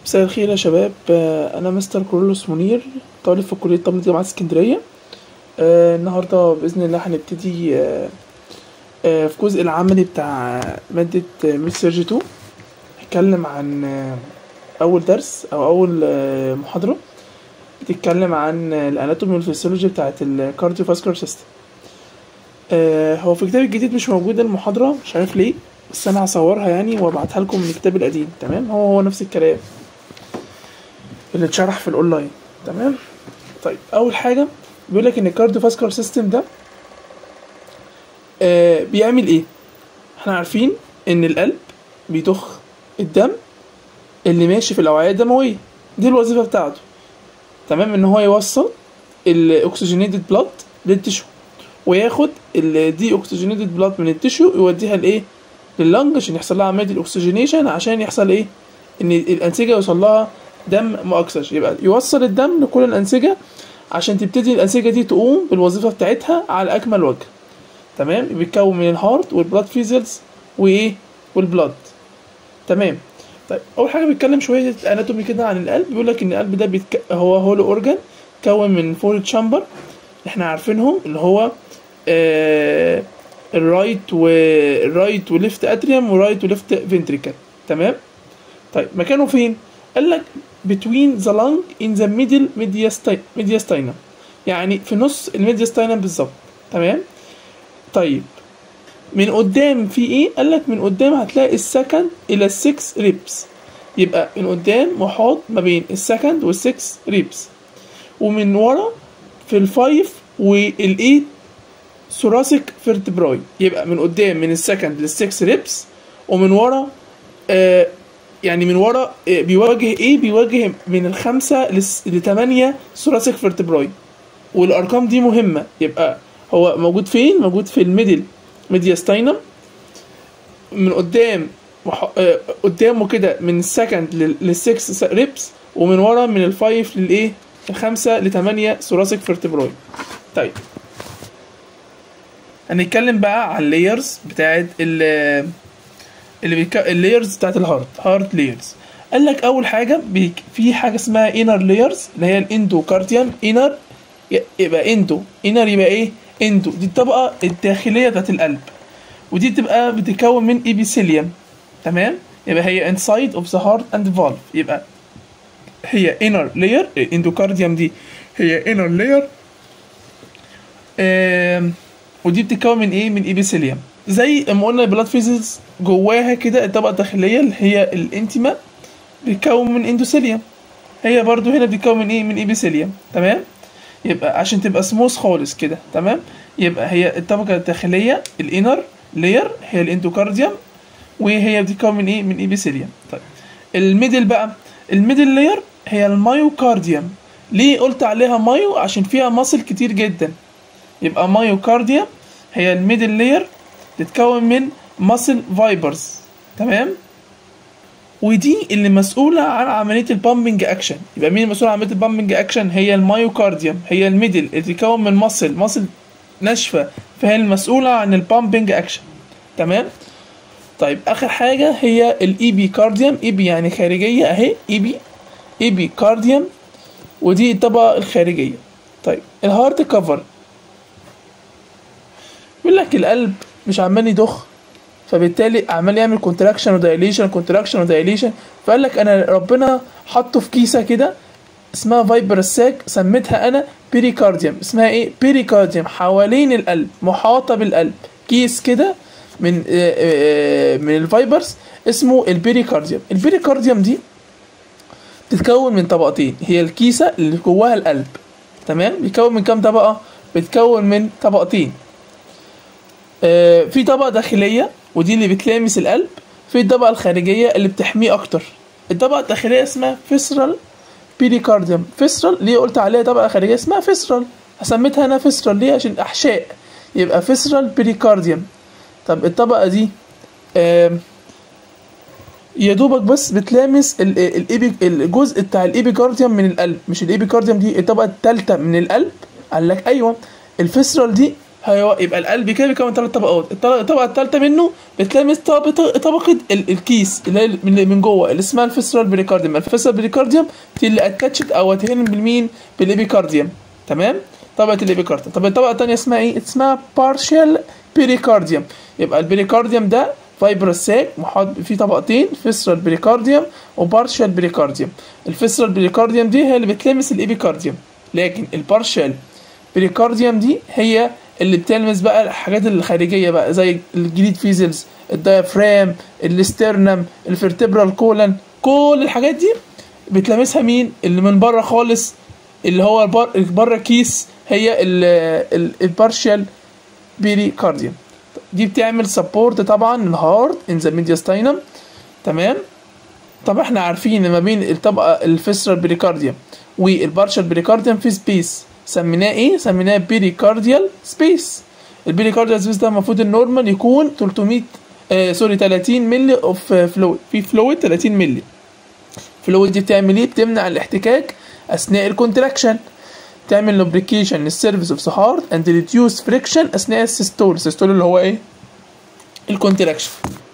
مساء الخير يا شباب آه، انا مستر كورولوس منير طالب في كليه طب جامعه اسكندريه آه، النهارده باذن الله هنبتدي آه، آه، في الجزء العملي بتاع ماده ميد سيرجي 2 هتكلم عن آه، اول درس او اول آه، محاضره بتتكلم عن الاناتومي والفسيولوجي بتاعت الكارديو فاسكولار سيستم هو في الكتاب الجديد مش موجود المحاضره مش عارف ليه بس انا هصورها يعني وابعتها لكم من الكتاب القديم تمام هو هو نفس الكلام اللي اتشرح في الاونلاين تمام طيب اول حاجه بيقول لك ان الكارديو فاسكولار سيستم ده آه بيعمل ايه احنا عارفين ان القلب بيضخ الدم اللي ماشي في الاوعيه الدمويه دي الوظيفه بتاعته تمام ان هو يوصل الاكسجينيتد بلاد للتشو وياخد الدي اوكسجينيتد بلاد من التشو يوديها لايه لللنج عشان يحصل لها عمليه الاكسجينيشن عشان يحصل ايه ان الانسجه يوصل لها دم مؤكسج يبقى يوصل الدم لكل الانسجه عشان تبتدي الانسجه دي تقوم بالوظيفه بتاعتها على اكمل وجه تمام بيتكون من الهارت والبلاد فيزلز وايه والبلاد تمام طيب اول حاجه بيتكلم شويه اناتومي كده عن القلب بيقول لك ان القلب ده بيتك... هو هولو اورجان كون من فور تشامبر احنا عارفينهم اللي هو آه الرايت والرايت وليفت اتريوم ورايت وليفت فنتريكل تمام طيب مكانه فين قال لك between the lung in the middle mediastinum mediastinum يعني في نص الميدياستاينم بالظبط تمام طيب من قدام في ايه قال لك من قدام هتلاقي السكند الى السكس ريبس يبقى من قدام محاط ما بين السكند والسكس ريبس ومن ورا في الفايف والايت ثوراسيك فيرتبراي يبقى من قدام من السكند للسكس ريبس ومن ورا آه يعني من ورا آه بيواجه ايه بيواجه من الخمسة لس- لتمانية ثوراسيك فيرتبراي والارقام دي مهمة يبقى هو موجود فين موجود في الميدل ميدياستاينم من قدام وح... آه قدامه كده من السكند لل- للسكس ريبس ومن ورا من الفايف للايه الخمسة لتمانية ثوراسيك فيرتبراي طيب هنتكلم بقى على اللايرز بتاعت ال اللي بيك... اللايرز بتاعت الهارت هارت لايرز قال لك اول حاجه بيك... في حاجه اسمها انر لايرز اللي هي الاندوكارديوم انر يبقى اندو انر يبقى ايه اندو دي الطبقه الداخليه بتاعت القلب ودي بتبقى بتتكون من ايبيثيليوم تمام يبقى هي inside of the heart and valve يبقى هي inner layer الاندوكارديوم دي هي inner layer آم، ودي بتتكون من ايه من ايبيثيليوم زي ما قلنا البلاد فيزلز جواها كده الطبقه الداخليه اللي هي الانتيما بتتكون من اندوثيليوم هي برضو هنا بتتكون من ايه من ايبيثيليوم تمام يبقى عشان تبقى سموث خالص كده تمام يبقى هي الطبقه الداخليه الانر لاير هي الاندوكارديوم وهي بتتكون من ايه من ايبيثيليوم طيب الميدل بقى الميدل لاير هي المايوكارديوم ليه قلت عليها مايو عشان فيها ماسل كتير جدا يبقى مايوكارديا هي الميدل لاير تتكون من ماسل فايبرز تمام ودي اللي مسؤولة عن عملية البامبنج اكشن يبقى مين المسؤول عن عملية البامبنج اكشن هي المايوكارديوم هي الميدل اللي تتكون من ماسل ماسل ناشفة فهي المسؤولة عن البامبنج اكشن تمام طيب اخر حاجة هي الاي كارديوم اي بي يعني خارجية اهي اي بي اي بي كارديوم ودي الطبقة الخارجية طيب الهارت كفر بيقول لك القلب مش عمال يضخ فبالتالي عمال يعمل كونتراكشن ودايليشن كونتراكشن ودايليشن فقال لك انا ربنا حطه في كيسه كده اسمها فايبر ساك سميتها انا بيريكارديوم اسمها ايه بيريكارديوم حوالين القلب محاطه بالقلب كيس كده من آه، آه، من الفايبرز اسمه البيريكارديوم البيريكارديوم دي بتتكون من طبقتين هي الكيسه اللي جواها القلب تمام بيتكون من كام طبقه بتكون من طبقتين آه، في طبقة داخلية ودي اللي بتلامس القلب في الطبقة الخارجية اللي بتحميه أكتر الطبقة الداخلية اسمها فيسرال بيريكارديوم فيسرال ليه قلت عليها طبقة خارجية اسمها فيسرال سميتها أنا فيسرال ليه عشان أحشاء يبقى فيسرال بيريكارديوم طب الطبقة دي آم، يا دوبك بس بتلامس ال- ال- الإيبي الجزء بتاع الإيبيكارديوم من القلب مش الإيبيكارديوم دي الطبقة التالتة من القلب قال لك أيوه الفيسرال دي هيو... يبقى القلب كده بيكون ثلاث طبقات الطل- الطبقه الثالثه منه بتلامس طبقه طبقه ال- الكيس اللي هي من, من جوه اللي اسمها الفيسرال بريكارديوم الفيسرال بريكارديوم دي اللي اتاتشت او اتهن بالمين بالابيكارديوم تمام طبقه الابيكارديوم طب الطبقه الثانيه اسمها ايه اسمها بارشال بيريكارديوم يبقى البريكارديوم ده فايبرس ساك محاط فيه طبقتين فيسرال بريكارديوم وبارشال بريكارديوم الفيسرال بريكارديوم دي هي اللي بتلامس الابيكارديوم لكن البارشال بريكارديوم دي هي اللي بتلمس بقى الحاجات الخارجيه بقى زي الجليد فيزلز الدايفرام الاسترنم الفرتبرال كولن كل الحاجات دي بتلامسها مين اللي من بره خالص اللي هو البر- بره كيس هي البارشال بيريكارديوم دي بتعمل سبورت طبعا الهارت ان ذا ميدياستاينم تمام طب احنا عارفين ان ما بين الطبقه الفيسرال بريكارديوم والبارشال بريكارديوم في سبيس سميناه ايه سميناه بيريكارديال سبيس البيريكارديال سبيس ده المفروض النورمال يكون 300 آه سوري 30 مللي اوف فلويد في فلويد 30 مللي الفلويد دي بتعمل ايه بتمنع الاحتكاك اثناء الكونتراكشن تعمل لوبريكيشن للسيرفيس اوف ذا هارت اند ريديوس فريكشن اثناء السيستول السيستول اللي هو ايه الكونتراكشن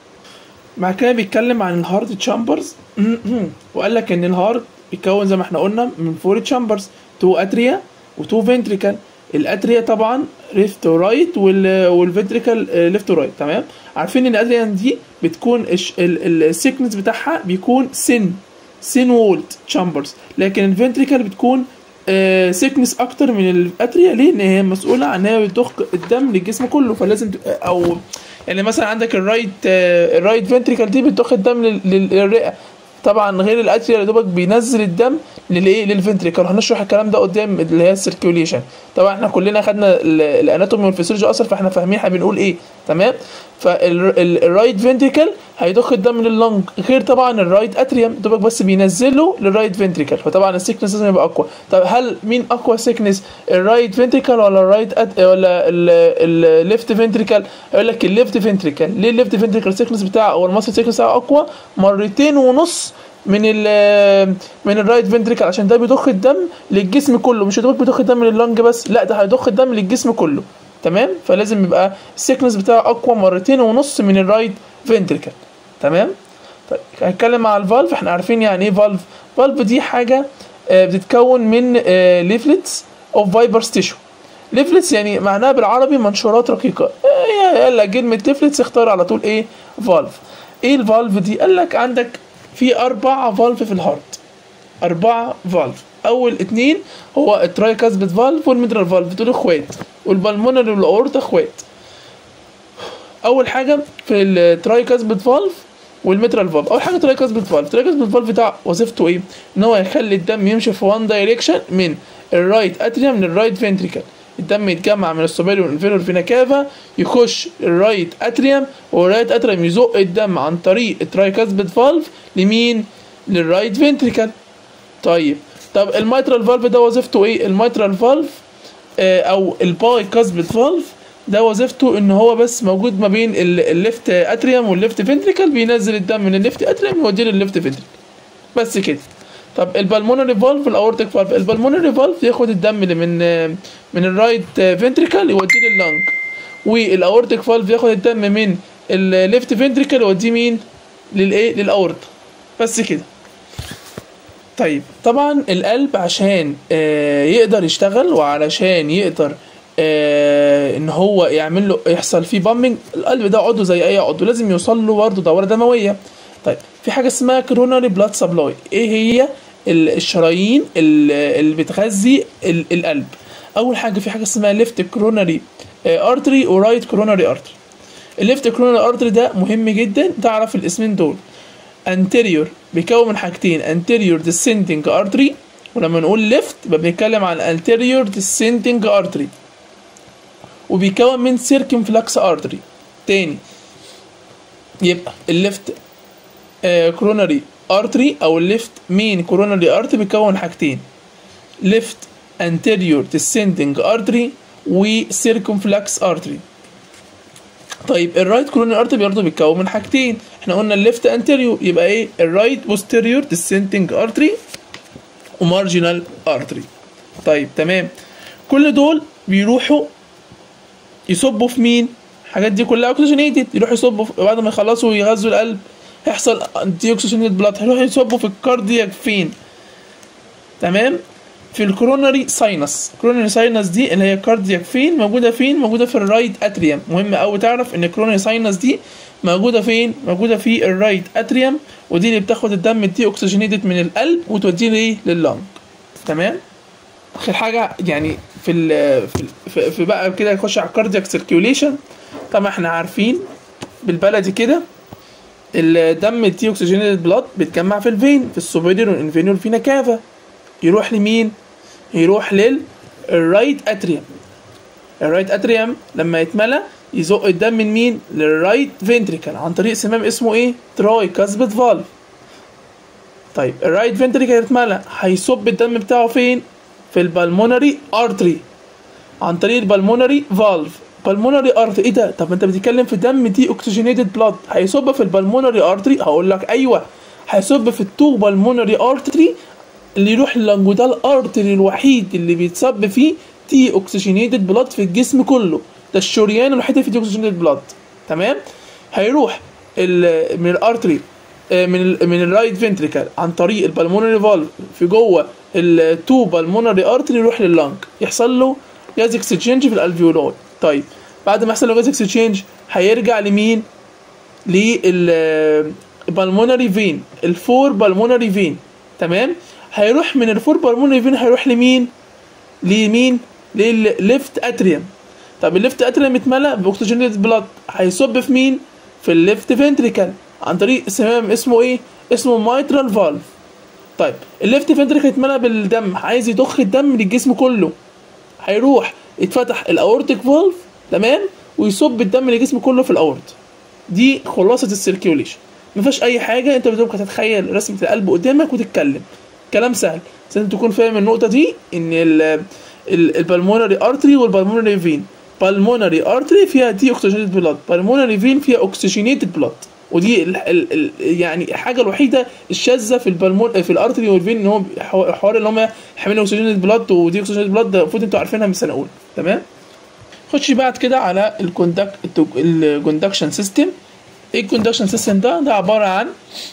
بعد كده بيتكلم عن الهارت تشامبرز وقال لك ان الهارت بيتكون زي ما احنا قلنا من فور تشامبرز تو اتريا وتو فنتريكال الاتريا طبعا ليفت ورايت والفنتريكال ليفت ورايت تمام عارفين ان الاتريا دي بتكون السيكنس بتاعها بيكون سن سين وولت تشامبرز لكن الفنتريكال بتكون سيكنس اكتر من الاتريا ليه؟ لان هي مسؤوله عن انها بتضخ الدم للجسم كله فلازم ت- او يعني مثلا عندك الرايت آه، الرايت فنتريكال دي بتضخ الدم لل- لل- للرئه طبعا غير الاتريا اللي دوبك بينزل الدم للايه للفنتريكال هنشرح الكلام ده قدام اللي هي السيركيوليشن طبعا احنا كلنا خدنا ال- الاناتومي والفسيولوجي اصلا فاحنا فاهمين احنا بنقول ايه تمام فالرايت فنتريكال هيضخ الدم لللنج غير طبعا الرايت اتريوم دوبك بس بينزله للرايت فنتريكال فطبعا السيكنس لازم يبقى اقوى طب هل مين اقوى سيكنس الرايت فنتريكال ولا الرايت أت... ولا الليفت فنتريكال هيقول لك الليفت فنتريكال ليه الليفت فنتريكال سيكنس بتاعه او المصل سيكنس بتاعه اقوى مرتين ونص من ال من الرايت فنتريكال عشان ده بيضخ الدم للجسم كله مش دوبك بيضخ الدم لللنج بس لا ده هيضخ الدم للجسم كله تمام فلازم يبقى السيكنس بتاعه اقوى مرتين ونص من الرايت فنتريكال تمام طيب هنتكلم على الفالف احنا عارفين يعني ايه فالف فالف دي حاجه آه، بتتكون من ليفلتس اوف فايبرز تيشو ليفلتس يعني معناها بالعربي منشورات رقيقه آه، قال لك كلمه ليفلتس اختار على طول ايه فالف ايه الفالف دي قال لك عندك في اربع فالف في الهارت أربعة فالف أول اتنين هو الترايكاسبيد فالف والميدرال فالف دول إخوات والبلمونري والأورتا إخوات أول حاجة في الترايكاسبيد فالف والميترال فالف أول حاجة ترايكاسبيد فالف الترايكاسبيد فالف ده وظيفته إيه؟ إن هو يخلي الدم يمشي في وان دايركشن من الرايت أتريوم للرايت فنتريكل الدم يتجمع من السوبيريور والانفيريور فينا كافا يخش الرايت اتريوم والرايت اتريوم يزق الدم عن طريق الترايكاسبيد فالف لمين؟ للرايت فنتريكل طيب طب الميترال فالف ده وظيفته ايه الميترال فالف آه او الباي كاسبيد فالف ده وظيفته ان هو بس موجود ما بين ال- الليفت اتريوم والليفت فنتريكل بينزل الدم من الليفت اتريوم يوديه للليفت فنتريكل بس كده طب البلمونري فالف الاورتيك فالف البلمونري فالف ياخد الدم اللي من آه، من الرايت فنتريكل يوديه لللنج والاورتيك فالف ياخد الدم من الليفت فنتريكل يوديه مين للايه للاورتا بس كده طيب طبعا القلب عشان آه، يقدر يشتغل وعلشان يقدر آه، ان هو يعمل له يحصل فيه بامبنج القلب ده عضو زي اي عضو لازم يوصل له برضه دوره دمويه طيب في حاجه اسمها كروناري بلاد سبلاي ايه هي ال- الشرايين ال- اللي بتغذي ال- القلب اول حاجه في حاجه اسمها ليفت كروناري ارتري ورايت كروناري ارتري الليفت كروناري ارتري ده مهم جدا تعرف الاسمين دول anterior بيكون من حاجتين anterior descending artery ولما نقول left يبقى بنتكلم عن anterior descending artery وبيكون من circumflex artery تاني يبقى الليفت كوروناري ارتري او الليفت مين كوروناري ارتري بيكون من حاجتين ليفت anterior descending artery و circumflex artery طيب الرايت كوروناري ارتري برضه بيتكون من حاجتين احنا قلنا الليفت انتيريور يبقى ايه الرايت بوستيريور descending artery ومارجنال ارتري طيب تمام كل دول بيروحوا يصبوا في مين الحاجات دي كلها اوكسجينيتد يروح يصبوا في- بعد ما يخلصوا ويغذوا القلب هيحصل دي اوكسجينيتد بلاد هيروح يصبوا في الكاردياك فين تمام في الكوروناري ساينس الكوروناري ساينس دي اللي هي كاردياك فين موجوده فين موجوده في الرايت اتريوم مهم قوي تعرف ان الكوروناري ساينس دي موجوده فين موجوده في الرايت اتريوم ودي اللي بتاخد الدم دي اوكسجينيتد من القلب وتوديه لايه لللنج تمام اخر حاجه يعني في ال في, ال في, في بقى كده يخش على الكاردياك سيركيوليشن طبعا احنا عارفين بالبلدي كده الدم التي اوكسجينيتد بلاد بيتجمع في الفين في السوبيريور والانفيريور فينا كافا يروح لمين يروح للرايت اتريوم الرايت اتريوم لما يتملى يزق الدم من مين للرايت فنتريكل عن طريق سمام اسمه ايه تراي كاسبت فالف طيب الرايت فنتريكل يتملى هيصب الدم بتاعه فين في البلمونري ارتري عن طريق البلمونري فالف بالمونري ارتري ايه ده طب انت بتتكلم في دم دي اوكسجينيتد بلاد هيصب في البلمونري ارتري هقول لك ايوه هيصب في التو بالمونري ارتري اللي يروح لللنج وده الارتري الوحيد اللي بيتصب فيه تي اوكسجينيتد بلاد في الجسم كله ده الشريان الوحيد اللي فيه تي اوكسجينيتد بلاد تمام هيروح ال- من الارتري آه، من ال من الرايت فنتريكل عن طريق البلمونري فالف في جوه التو بالمونري ارتري يروح لللنج يحصل له جاز اكسشينج في الالفيولاي طيب بعد ما يحصل له جاز اكسشينج هيرجع لمين للبلمونري فين الفور بالمونري فين تمام هيروح من الفور بالمونري فين هيروح لمين لمين للليفت اتريوم طب الليفت اتريوم اتملى باكسجينيتد بلاد هيصب في مين في الليفت فنتريكل عن طريق سمام اسمه ايه اسمه مايترال فالف طيب الليفت فنتريكل اتملى بالدم عايز يضخ الدم للجسم كله هيروح يتفتح الاورتيك فالف تمام ويصب الدم للجسم كله في الاورت دي خلاصه السيركيوليشن ما فيهاش اي حاجه انت بدك تتخيل رسمه القلب قدامك وتتكلم كلام سهل بس انت تكون فاهم النقطه دي ان البلمونري ارتري والبلمونري فين بالمونري ارتري فيها دي اوكسجينيتد بلاد بالمونري فين فيها اوكسجينيتد بلاد ودي ال ال ال يعني الحاجه الوحيده الشاذه في البلمون في الارتري والفين ان هو حوار اللي هم حاملين اوكسجينيتد بلاد ودي اوكسجينيتد بلاد ده المفروض انتوا عارفينها من سنه اولى تمام خش بعد كده على الكوندكت الكوندكشن سيستم ايه الكوندكشن سيستم ده ده عباره عن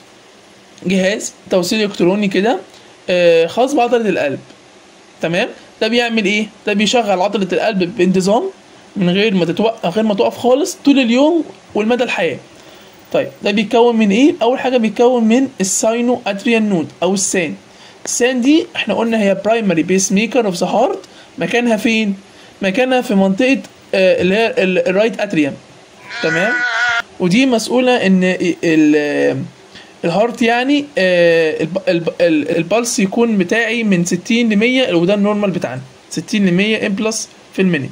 جهاز توصيل الكتروني كده آه، خاص بعضله القلب تمام ده بيعمل ايه ده بيشغل عضله القلب بانتظام من غير ما تتوقف غير ما تقف خالص طول اليوم والمدى الحياه طيب ده بيتكون من ايه اول حاجه بيتكون من الساينو اتريان نود او السان السان دي احنا قلنا هي برايمري بيس ميكر اوف ذا هارت مكانها فين مكانها في منطقه آه، اللي هي ال- الرايت اتريوم تمام ودي مسؤوله ان ال- الهارت يعني آه، الب- الب- ال- البلس يكون بتاعي من 60 ل 100 وده النورمال بتاعنا 60 ل 100 ام بلس في المينيت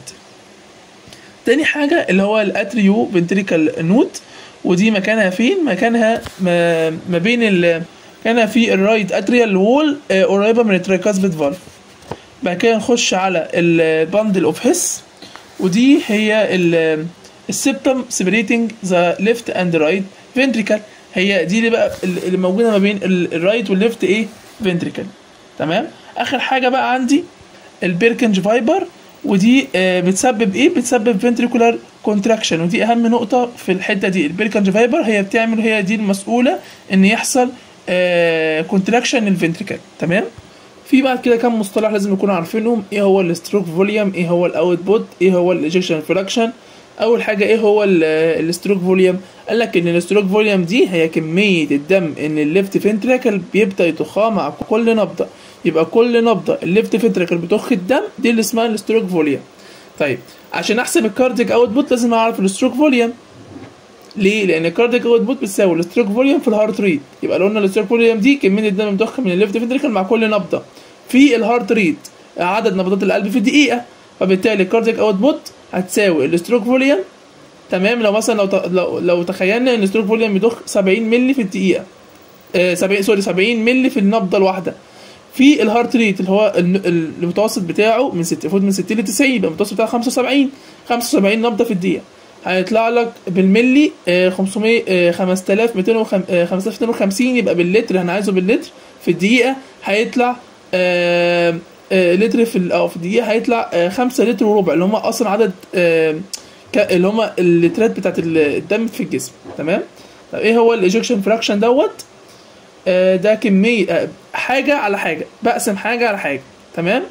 تاني حاجة اللي هو الاتريو فنتريكال نوت ودي مكانها فين مكانها ما, ما بين ال مكانها في الرايت اتريال وول آه، قريبة من الترايكاسبيد فالف بعد كده نخش على الباندل اوف هيس ودي هي السبتم سيبريتنج ذا ليفت اند رايت فنتريكال هي دي اللي بقى اللي موجوده ما بين الرايت والليفت ايه فنتريكال تمام اخر حاجه بقى عندي البيركنج فايبر ودي آه، بتسبب ايه بتسبب فنتريكولار كونتراكشن ودي اهم نقطه في الحته دي البيركنج فايبر هي بتعمل هي دي المسؤوله ان يحصل كونتراكشن الفنتريكال تمام في بعد كده كام مصطلح لازم نكون عارفينهم ايه هو الستروك فوليوم ايه هو الاوت بوت ايه هو الايجكشن فراكشن اول حاجه ايه هو الستروك فوليوم قال لك ان الستروك فوليوم دي هي كميه الدم ان الليفت فنتريكل بيبدا يضخها مع كل نبضه يبقى كل نبضه الليفت فنتريكل بتضخ الدم دي اللي اسمها الستروك فوليوم طيب عشان احسب الكارديك اوت بوت لازم اعرف الستروك فوليوم ليه؟ لان الكارديك اوت بوت بتساوي الستروك فوليوم في الهارت ريت يبقى لو قلنا الستروك فوليوم دي كميه الدم المضخ من الليفت فنتريكل مع كل نبضه في الهارت ريت عدد نبضات القلب في الدقيقه فبالتالي الكارديك اوت بوت هتساوي الستروك فوليوم تمام لو مثلا لو ت- لو, لو تخيلنا ان الستروك فوليوم بيضخ 70 مللي في الدقيقه آه 70 سوري 70 مللي في النبضه الواحده في الهارت ريت اللي هو الن- ال- المتوسط بتاعه من 6 المفروض من 60 ل 90 يبقى المتوسط بتاعه 75 75 نبضه في الدقيقه هيطلع لك بالملي آه، 500 آه، 5250 آه، 5250 يبقى باللتر انا عايزه باللتر في الدقيقه هيطلع آه، آه، لتر في ال- اه في الدقيقه هيطلع 5 لتر وربع اللي هم اصلا عدد آه، ك... اللي هما اللترات بتاعت ال- الدم في الجسم تمام طب ايه هو الايجكشن فراكشن دوت آه ده كميه آه حاجه على حاجه بقسم حاجه على حاجه تمام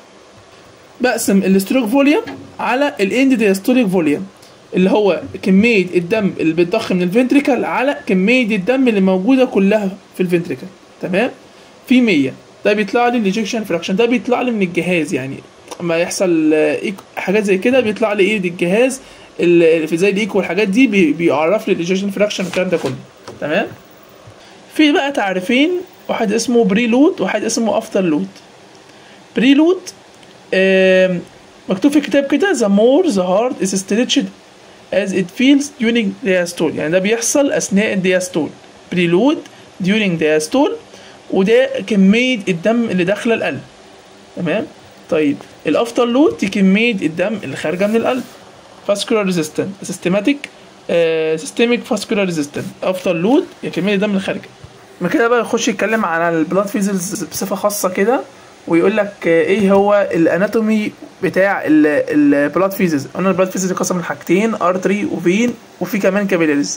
بقسم الاستروك فوليوم على الاند دياستوليك فوليوم اللي هو كميه الدم اللي بيتضخ من الفنتريكل على كميه الدم اللي موجوده كلها في الفنتريكل تمام في 100 ده بيطلع لي الايجكشن فراكشن ده بيطلع لي من الجهاز يعني اما يحصل آه، إيك- حاجات زي كده بيطلع لي ايه دي الجهاز اللي في زي الايكو والحاجات دي بي- بيعرف لي الايجكشن فراكشن والكلام ده كله تمام في بقى تعريفين واحد اسمه بريلود وواحد اسمه افتر لود بريلود آم، مكتوب في الكتاب كده the more the heart is stretched as it feels during diastole يعني ده بيحصل اثناء الدياستول بريلود during diastole وده كمية الدم اللي داخلة القلب تمام طيب الافتر لود دي كمية الدم اللي خارجة من القلب vascular resistant systematic آه systemic vascular resistant افتر لود هي كمية الدم اللي خارجة ما كده بقى يخش يتكلم على البلاد فيزلز بصفة خاصة كده ويقول لك آه، ايه هو الاناتومي بتاع البلاد فيزلز قلنا البلاد فيزلز قسم لحاجتين ارتري وفين وفي كمان كابيلاريز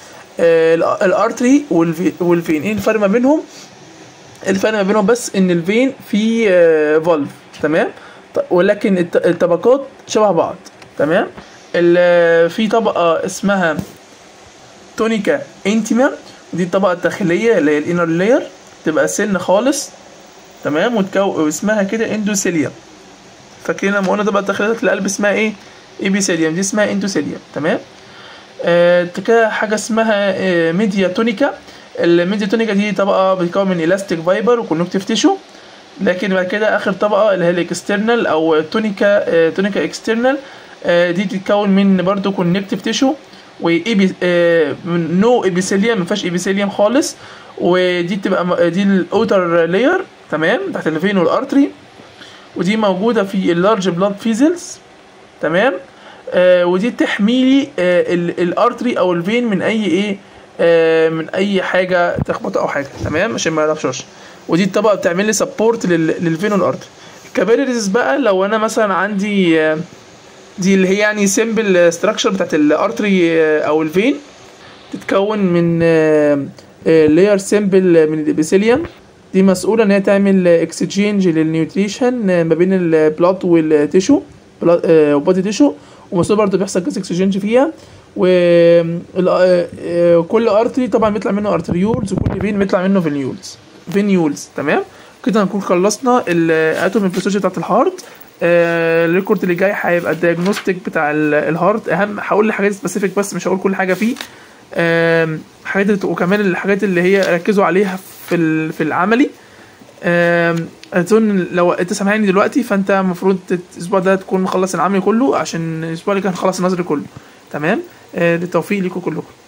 الارتري والفين ايه الفرق ما بينهم الفرق ما بينهم بس ان الفين فيه فالف تمام ط- ولكن الت- الطبقات شبه بعض تمام ال- في طبقه اسمها تونيكا انتيما دي الطبقه الداخليه اللي هي الانر لاير تبقى سن خالص تمام وتكو اسمها كده اندوثيليوم فاكرين لما قلنا الطبقه الداخليه بتاعت القلب اسمها ايه ايبيثيليوم دي اسمها اندوثيليوم تمام آه كده حاجه اسمها آه ميديا تونيكا الميديا تونيكا دي طبقه بتتكون من الاستيك فايبر وكونكتيف تيشو لكن بعد كده اخر طبقه اللي هي الاكسترنال او تونيكا آه تونيكا اكسترنال آه دي بتتكون من برضو كونكتيف تيشو وايبي آه نو ايبيثيليوم ما فيهاش ايبيثيليوم خالص ودي بتبقى م- دي الاوتر لاير تمام تحت الفين والارتري ودي موجوده في اللارج بلاد فيزلز تمام آه ودي تحميلي آه ال- الارتري او الفين من اي ايه آه من اي حاجه تخبط او حاجه تمام عشان ما يرفشش ودي الطبقه بتعمل لي سبورت للفين والارتري الكابيلاريز بقى لو انا مثلا عندي آه دي اللي هي يعني سيمبل ستراكشر بتاعت الارتري آه او الفين تتكون من لاير سيمبل من الابيثيليوم دي مسؤولة ان هي تعمل اكسجينج للنيوتريشن آه، ما بين البلاد والتيشو وبادي تيشو ومسؤول برضه بيحصل جاز اكسجينج فيها وكل ارتري طبعا بيطلع منه ارتريولز وكل فين بيطلع منه فينيولز فينيولز تمام كده هنكون خلصنا الاتوم الفسيولوجي بتاعت الهارت آه، الريكورد اللي جاي هيبقى الدياجنوستيك بتاع ال- الهارت اهم هقول حاجات سبيسيفيك بس مش هقول كل حاجه فيه آم، حاجات اللي- وكمان الحاجات اللي هي ركزوا عليها في ال- في العملي آم، اظن لو انت سامعني دلوقتي فانت المفروض تت- الاسبوع ده تكون مخلص العملي كله عشان الاسبوع اللي كان هنخلص النظري كله تمام آه، بالتوفيق ليكم كلكم